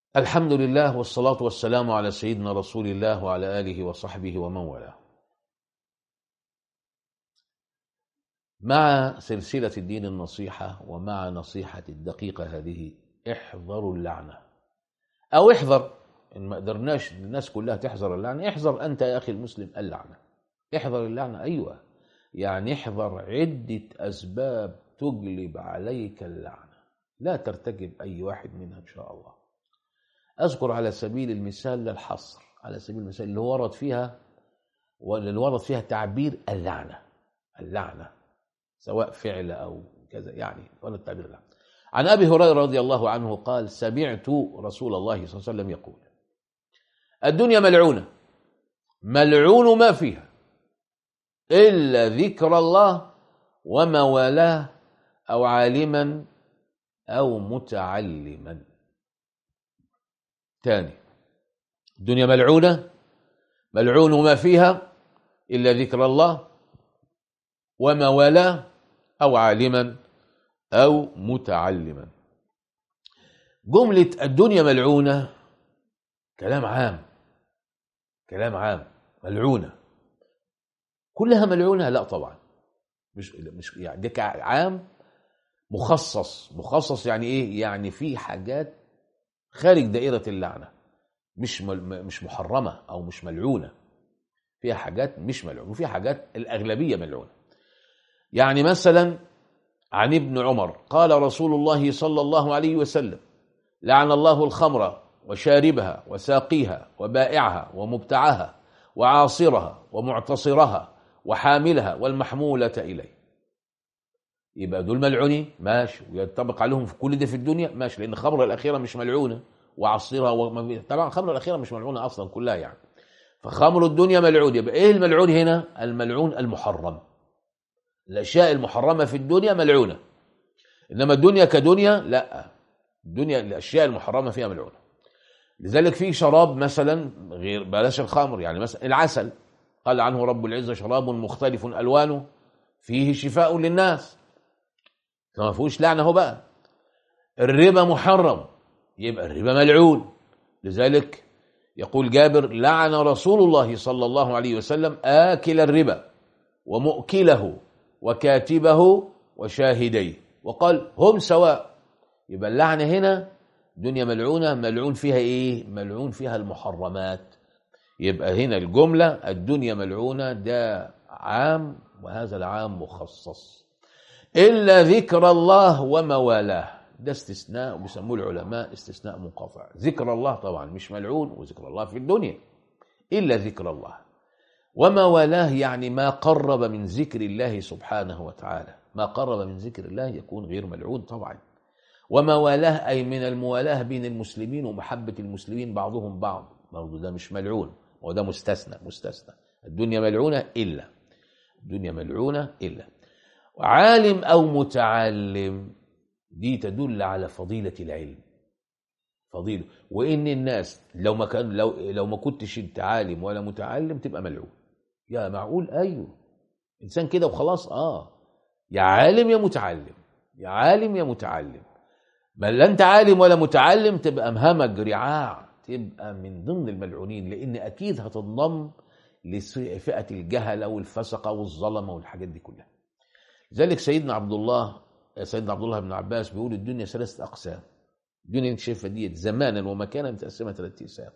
الحمد لله والصلاة والسلام على سيدنا رسول الله وعلى آله وصحبه ومن والاه مع سلسلة الدين النصيحة ومع نصيحة الدقيقة هذه احذروا اللعنة أو احذر إن ما قدرناش الناس كلها تحذر اللعنة احذر أنت يا أخي المسلم اللعنة احذر اللعنة أيوة يعني احذر عدة أسباب تجلب عليك اللعنة لا ترتكب أي واحد منها إن شاء الله أذكر على سبيل المثال للحصر على سبيل المثال اللي ورد فيها واللي ورد فيها تعبير اللعنة اللعنة سواء فعل أو كذا يعني ورد تعبير اللعنة عن أبي هريرة رضي الله عنه قال سمعت رسول الله صلى الله عليه وسلم يقول الدنيا ملعونة ملعون ما فيها إلا ذكر الله وما والاه أو عالما أو متعلما تاني الدنيا ملعونة ملعون ما فيها إلا ذكر الله وما والاه أو عالما أو متعلما جملة الدنيا ملعونة كلام عام كلام عام ملعونة كلها ملعونة لا طبعا مش مش يعني ده عام مخصص مخصص يعني ايه يعني في حاجات خارج دائرة اللعنة مش مش محرمة أو مش ملعونة فيها حاجات مش ملعونة وفيها حاجات الأغلبية ملعونة يعني مثلا عن ابن عمر قال رسول الله صلى الله عليه وسلم لعن الله الخمر وشاربها وساقيها وبائعها ومبتعها وعاصرها ومعتصرها وحاملها والمحمولة إليه يبقى دول ملعونين ماشي وينطبق عليهم في كل ده في الدنيا ماشي لان الخمره الاخيره مش ملعونه وعصيرها وما طبعا الخمره الاخيره مش ملعونه اصلا كلها يعني فخمر الدنيا ملعون يبقى ايه الملعون هنا الملعون المحرم الاشياء المحرمه في الدنيا ملعونه انما الدنيا كدنيا لا الدنيا الاشياء المحرمه فيها ملعونه لذلك في شراب مثلا غير بلاش الخمر يعني مثلا العسل قال عنه رب العزه شراب مختلف الوانه فيه شفاء للناس فما فيهوش لعنه هو بقى الربا محرم يبقى الربا ملعون لذلك يقول جابر لعن رسول الله صلى الله عليه وسلم آكل الربا ومؤكله وكاتبه وشاهديه وقال هم سواء يبقى اللعنة هنا دنيا ملعونة ملعون فيها ايه ملعون فيها المحرمات يبقى هنا الجملة الدنيا ملعونة ده عام وهذا العام مخصص إلا ذكر الله وما والاه ده استثناء وبيسموه العلماء استثناء منقطع ذكر الله طبعا مش ملعون وذكر الله في الدنيا إلا ذكر الله وما والاه يعني ما قرب من ذكر الله سبحانه وتعالى ما قرب من ذكر الله يكون غير ملعون طبعا وما والاه أي من الموالاة بين المسلمين ومحبة المسلمين بعضهم بعض برضه ده مش ملعون وده مستثنى مستثنى الدنيا ملعونة إلا الدنيا ملعونة إلا عالم أو متعلم دي تدل على فضيلة العلم فضيلة وإن الناس لو ما كان لو لو ما كنتش أنت عالم ولا متعلم تبقى ملعون يا معقول أيوه إنسان كده وخلاص آه يا عالم يا متعلم يا عالم يا متعلم بل لا أنت عالم ولا متعلم تبقى مهمج رعاع تبقى من ضمن الملعونين لأن أكيد هتنضم لفئة الجهلة والفسقة والظلمة والحاجات دي كلها لذلك سيدنا عبد الله سيدنا عبد الله بن عباس بيقول الدنيا ثلاثة أقسام الدنيا انت شايفها ديت زمانا ومكانا متقسمة ثلاثة أقسام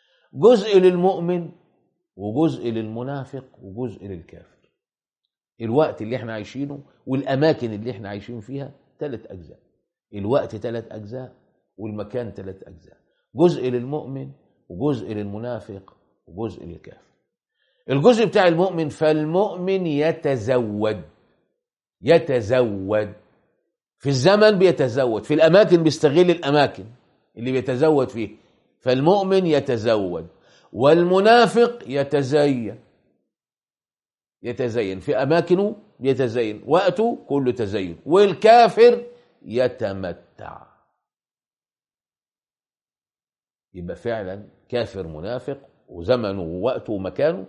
جزء للمؤمن وجزء للمنافق وجزء للكافر الوقت اللي احنا عايشينه والأماكن اللي احنا عايشين فيها ثلاث أجزاء الوقت ثلاث أجزاء والمكان ثلاث أجزاء جزء للمؤمن وجزء للمنافق وجزء للكافر الجزء بتاع المؤمن فالمؤمن يتزود يتزود في الزمن بيتزود في الأماكن بيستغل الأماكن اللي بيتزود فيه فالمؤمن يتزود والمنافق يتزين يتزين في أماكنه يتزين وقته كله تزين والكافر يتمتع يبقى فعلا كافر منافق وزمنه ووقته ومكانه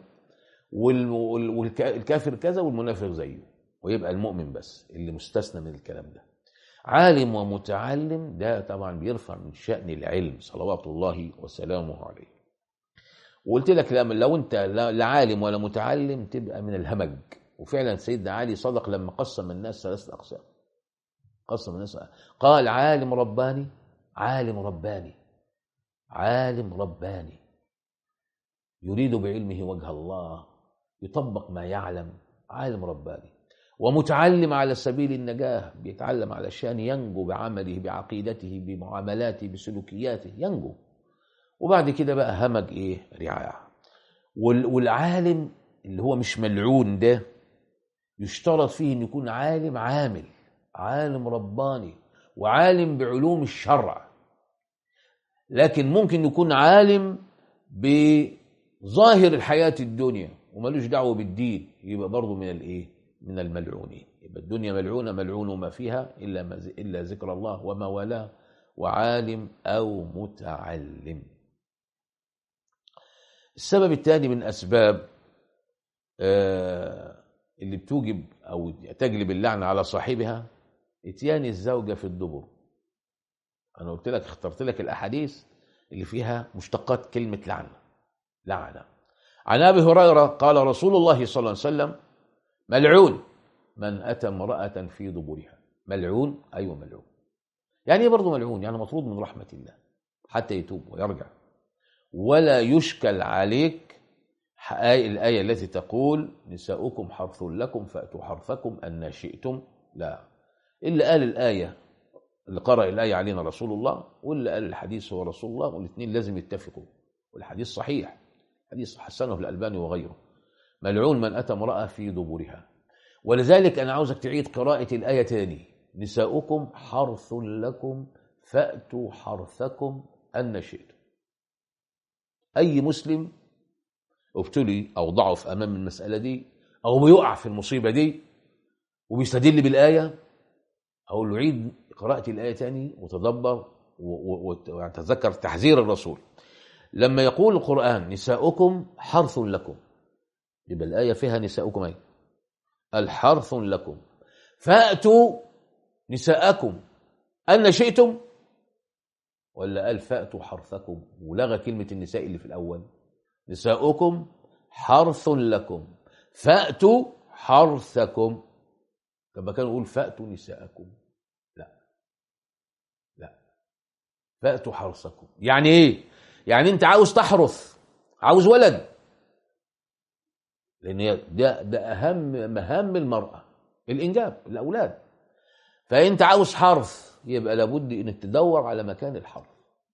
والكافر كذا والمنافق زيه ويبقى المؤمن بس اللي مستثنى من الكلام ده عالم ومتعلم ده طبعا بيرفع من شأن العلم صلوات الله وسلامه عليه وقلت لك لما لو انت لا لا عالم ولا متعلم تبقى من الهمج وفعلا سيدنا علي صدق لما قسم الناس ثلاثة أقسام قسم الناس قال عالم رباني عالم رباني عالم رباني يريد بعلمه وجه الله يطبق ما يعلم عالم رباني ومتعلم على سبيل النجاة بيتعلم علشان ينجو بعمله بعقيدته بمعاملاته بسلوكياته ينجو وبعد كده بقى همج ايه رعاية وال- والعالم اللي هو مش ملعون ده يشترط فيه ان يكون عالم عامل عالم رباني وعالم بعلوم الشرع لكن ممكن يكون عالم بظاهر الحياة الدنيا وملوش دعوة بالدين يبقى برضه من الايه من الملعونين يبقى الدنيا ملعونة ملعون ما فيها إلا, ما ز- إلا ذكر الله وما والاه وعالم أو متعلم السبب الثاني من أسباب آه، اللي بتوجب أو تجلب اللعنة على صاحبها اتيان الزوجة في الدبر أنا قلت لك اخترت لك الأحاديث اللي فيها مشتقات كلمة لعنة لعنة عن أبي هريرة قال رسول الله صلى الله عليه وسلم ملعون من أتى امرأة في دبرها ملعون أيوة ملعون يعني ايه برضه ملعون يعني مطرود من رحمة الله حتى يتوب ويرجع ولا يشكل عليك ح- آية- الآية التي تقول نساؤكم حرث لكم فأتوا حرثكم أن شئتم لا اللي قال الآية اللي قرأ الآية علينا رسول الله واللي قال الحديث هو رسول الله والاثنين لازم يتفقوا والحديث صحيح حديث حسنه الألباني وغيره ملعون من أتى امرأة في دبرها ولذلك أنا عاوزك تعيد قراءة الآية تاني نساؤكم حرث لكم فأتوا حرثكم أن شئتم أي مسلم ابتلي أو ضعف أمام المسألة دي أو بيقع في المصيبة دي وبيستدل بالآية أقول له عيد قراءة الآية تاني وتدبر و- و- وت- وتذكر تحذير الرسول لما يقول القرآن نساؤكم حرث لكم يبقى الآية فيها نساؤكم أي الحرث لكم فأتوا نساءكم أن شئتم ولا قال فأتوا حرثكم ولغى كلمة النساء اللي في الأول نساؤكم حرث لكم فأتوا حرثكم كما كانوا يقول فأتوا نساءكم لا لا فأتوا حرثكم يعني ايه يعني انت عاوز تحرث عاوز ولد لان هي- ده ده اهم مهام المراه الانجاب الاولاد فانت عاوز حرث يبقى لابد انك تدور على مكان الحرث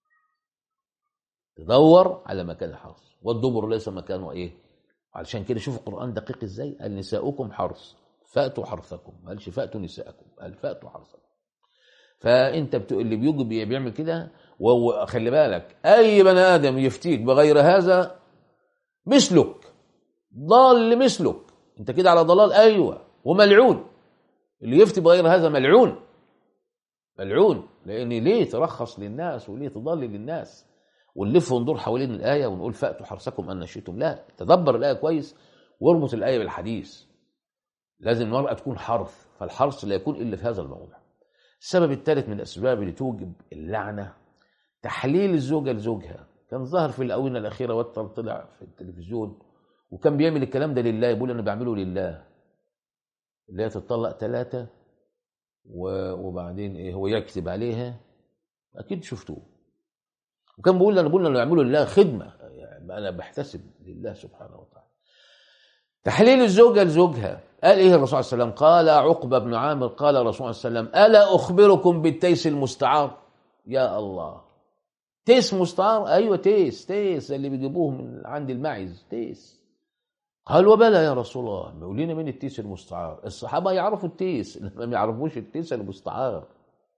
تدور على مكان الحرث والدبر ليس مكانه ايه علشان كده شوف القران دقيق ازاي قال نساؤكم حرث فاتوا حرثكم ما قالش فاتوا نساءكم قال فاتوا حرثكم فانت بت... اللي بيجي بي- بيعمل كده وخلي بالك اي بني ادم يفتيك بغير هذا مثلك ضال مثلك انت كده على ضلال ايوه وملعون اللي يفتي بغير هذا ملعون ملعون لان ليه ترخص للناس وليه تضلل للناس ونلف وندور حوالين الايه ونقول فاتوا حرثكم ان شئتم لا تدبر الايه كويس واربط الايه بالحديث لازم المراه تكون حرث فالحرث لا يكون الا في هذا الموضع السبب الثالث من الاسباب اللي توجب اللعنه تحليل الزوجه لزوجها كان ظهر في الاونه الاخيره وتر طلع في التلفزيون وكان بيعمل الكلام ده لله يقول انا بعمله لله اللي هي تطلق ثلاثه و- وبعدين ايه هو يكتب عليها اكيد شفتوه وكان بيقول انا بقول انا بعمله لله خدمه يعني انا بحتسب لله سبحانه وتعالى تحليل الزوجه لزوجها قال ايه الرسول صلى الله عليه وسلم قال عقبه بن عامر قال الرسول صلى الله عليه وسلم الا اخبركم بالتيس المستعار يا الله تيس مستعار ايوه تيس تيس اللي بيجيبوه من عند الماعز تيس قال وبلى يا رسول الله قول لنا مين التيس المستعار الصحابه يعرفوا التيس ما يعرفوش التيس المستعار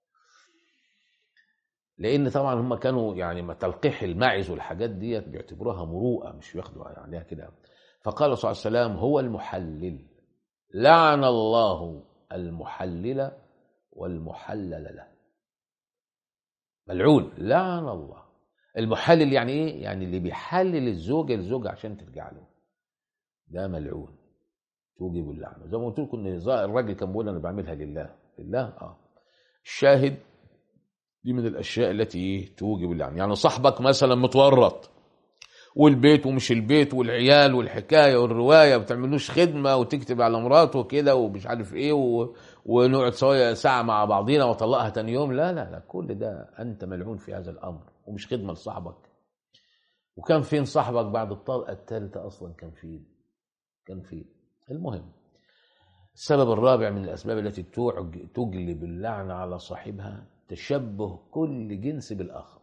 لان طبعا هم كانوا يعني ما تلقيح الماعز والحاجات ديت بيعتبروها مروءه مش بياخدوا عليها كده فقال صلى الله عليه وسلم هو المحلل لعن الله المحلل والمحلل له ملعون لعن الله المحلل يعني ايه يعني اللي بيحلل الزوجه للزوجه عشان ترجع له ده ملعون توجب اللعنه زي ما قلت لكم ان الراجل كان بيقول انا بعملها لله لله اه الشاهد دي من الاشياء التي توجب اللعنه يعني صاحبك مثلا متورط والبيت ومش البيت والعيال والحكايه والروايه ما بتعملوش خدمه وتكتب على مراته كده ومش عارف ايه و... ونقعد سوا ساعه مع بعضينا واطلقها تاني يوم لا لا لا كل ده انت ملعون في هذا الامر ومش خدمه لصاحبك وكان فين صاحبك بعد الطلقه الثالثه اصلا كان فين كان فين المهم السبب الرابع من الاسباب التي توعج- تجلب اللعنه على صاحبها تشبه كل جنس بالاخر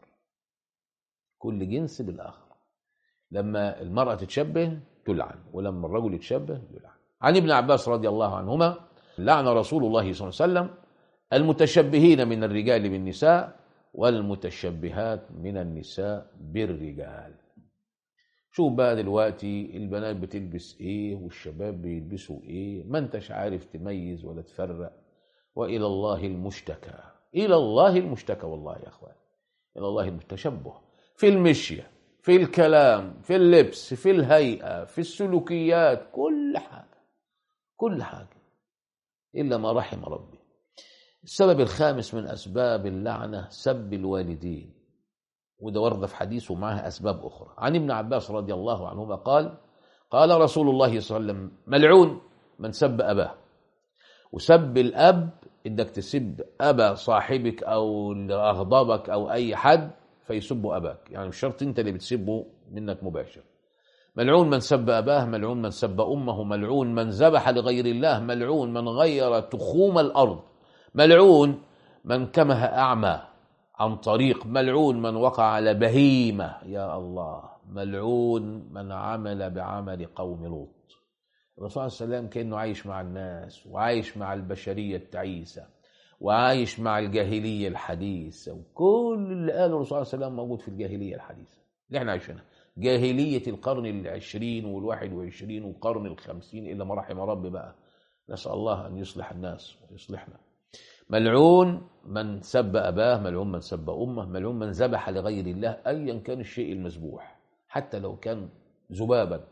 كل جنس بالاخر لما المراه تتشبه تلعن ولما الرجل يتشبه يلعن عن ابن عباس رضي الله عنهما لعن رسول الله صلى الله عليه وسلم المتشبهين من الرجال بالنساء والمتشبهات من النساء بالرجال شوف بقى دلوقتي البنات بتلبس ايه والشباب بيلبسوا ايه ما انتش عارف تميز ولا تفرق والى الله المشتكى الى الله المشتكى والله يا اخوان الى الله التشبه في المشيه في الكلام في اللبس في الهيئه في السلوكيات كل حاجه كل حاجه الا ما رحم ربي السبب الخامس من اسباب اللعنه سب الوالدين وده ورد في حديث ومعها أسباب أخرى عن ابن عباس رضي الله عنهما قال قال رسول الله صلى الله عليه وسلم ملعون من سب أباه وسب الأب إنك تسب أبا صاحبك أو اللي أغضبك أو أي حد فيسب أباك يعني مش شرط أنت اللي بتسبه منك مباشر ملعون من سب أباه ملعون من سب أمه ملعون من ذبح لغير الله ملعون من غير تخوم الأرض ملعون من كمه أعمى عن طريق ملعون من وقع على بهيمة يا الله ملعون من عمل بعمل قوم لوط الرسول صلى الله عليه وسلم كأنه عايش مع الناس وعايش مع البشرية التعيسة وعايش مع الجاهلية الحديثة وكل اللي قاله الرسول صلى الله عليه وسلم موجود في الجاهلية الحديثة اللي احنا عايشينها جاهلية القرن العشرين والواحد وعشرين والقرن الخمسين إلا ما رحم رب بقى نسأل الله أن يصلح الناس ويصلحنا ملعون من سب أباه ملعون من سب أمه ملعون من ذبح لغير الله أيا كان الشيء المذبوح حتى لو كان ذبابا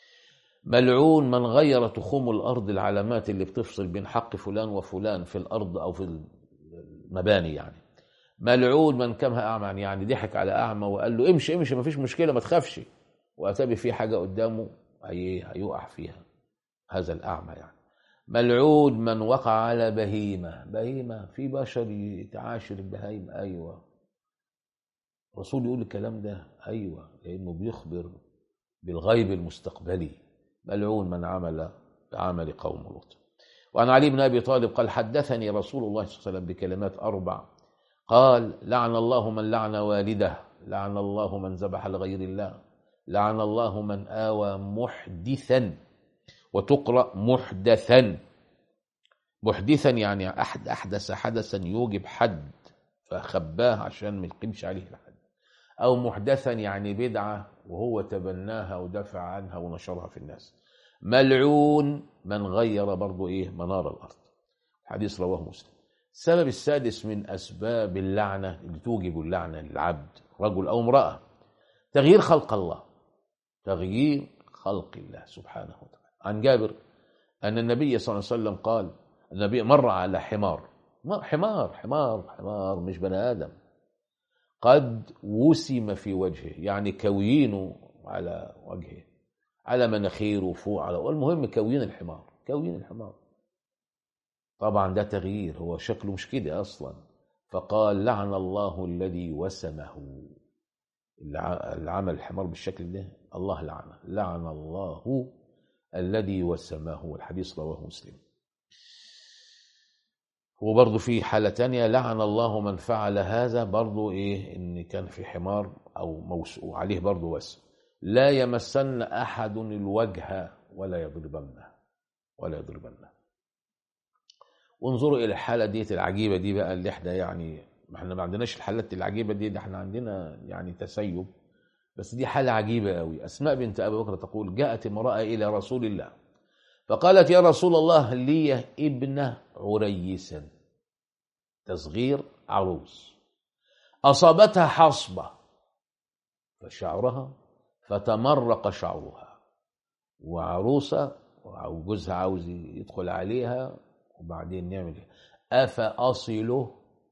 ملعون من غير تخوم الأرض العلامات اللي بتفصل بين حق فلان وفلان في الأرض أو في المباني يعني ملعون من كمها أعمى يعني ضحك على أعمى وقال له امشي امشي ما فيش مشكلة ما تخافش وأتى في حاجة قدامه هي هيقع فيها هذا الأعمى يعني ملعون من وقع على بهيمة بهيمة في بشر يتعاشر البهايم أيوة الرسول يقول الكلام ده أيوة لأنه بيخبر بالغيب المستقبلي ملعون من عمل بعمل قوم لوط وعن علي بن أبي طالب قال حدثني رسول الله صلى الله عليه وسلم بكلمات أربع قال لعن الله من لعن والده لعن الله من ذبح لغير الله لعن الله من آوى محدثا وتقرأ محدثا محدثا يعني أحد أحدث حدثا يوجب حد فخباه عشان ما يقيمش عليه الحد أو محدثا يعني بدعة وهو تبناها ودافع عنها ونشرها في الناس ملعون من غير برضو إيه منار الأرض حديث رواه مسلم السبب السادس من أسباب اللعنة اللي توجب اللعنة للعبد رجل أو امرأة تغيير خلق الله تغيير خلق الله سبحانه وتعالى عن جابر أن النبي صلى الله عليه وسلم قال النبي مر على حمار حمار حمار حمار مش بني آدم قد وسم في وجهه يعني كوينه على وجهه على مناخيره فوق على المهم كوين الحمار كوين الحمار طبعا ده تغيير هو شكله مش كده أصلا فقال لعن الله الذي وسمه اللي عمل الحمار بالشكل ده الله لعنه لعن الله الذي وسمه والحديث رواه مسلم وبرضه في حالة تانية لعن الله من فعل هذا برضه إيه إن كان في حمار أو موسوع عليه برضه وسم لا يمسن أحد الوجه ولا يضربنه ولا يضربنه وانظروا إلى الحالة ديت العجيبة دي بقى اللي احنا يعني ما احنا ما عندناش الحالات العجيبة دي ده احنا عندنا يعني تسيب بس دي حالة عجيبة قوي أسماء بنت أبي بكر تقول جاءت امرأة إلى رسول الله فقالت يا رسول الله لي ابن عريس تصغير عروس أصابتها حصبة فشعرها فتمرق شعرها وعروسة وجوزها عاوز يدخل عليها وبعدين نعمل ايه أفأصله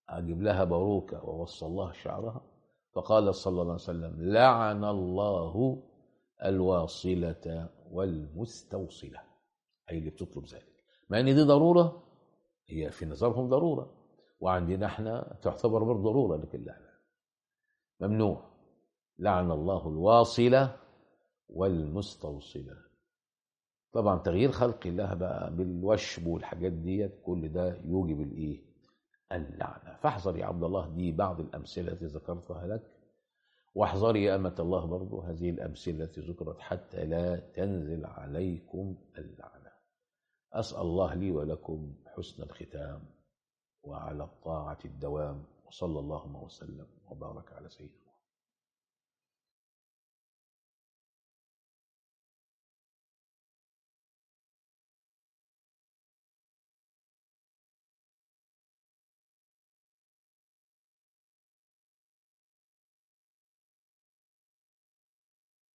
أجيب لها باروكة ووصل لها شعرها فقال صلى الله عليه وسلم لعن الله الواصلة والمستوصلة أي اللي بتطلب ذلك مع أن دي ضرورة هي في نظرهم ضرورة وعندنا احنا تعتبر برضه ضرورة لكن لا لا ممنوع لعن الله الواصلة والمستوصلة طبعا تغيير خلق الله بقى بالوشب والحاجات ديت كل ده يوجب الايه اللعنة فاحذر يا عبد الله دي بعض الأمثلة التي ذكرتها لك واحذري يا أمة الله برضو هذه الأمثلة التي ذكرت حتى لا تنزل عليكم اللعنة أسأل الله لي ولكم حسن الختام وعلى الطاعة الدوام وصلى اللهم وسلم وبارك على سيدنا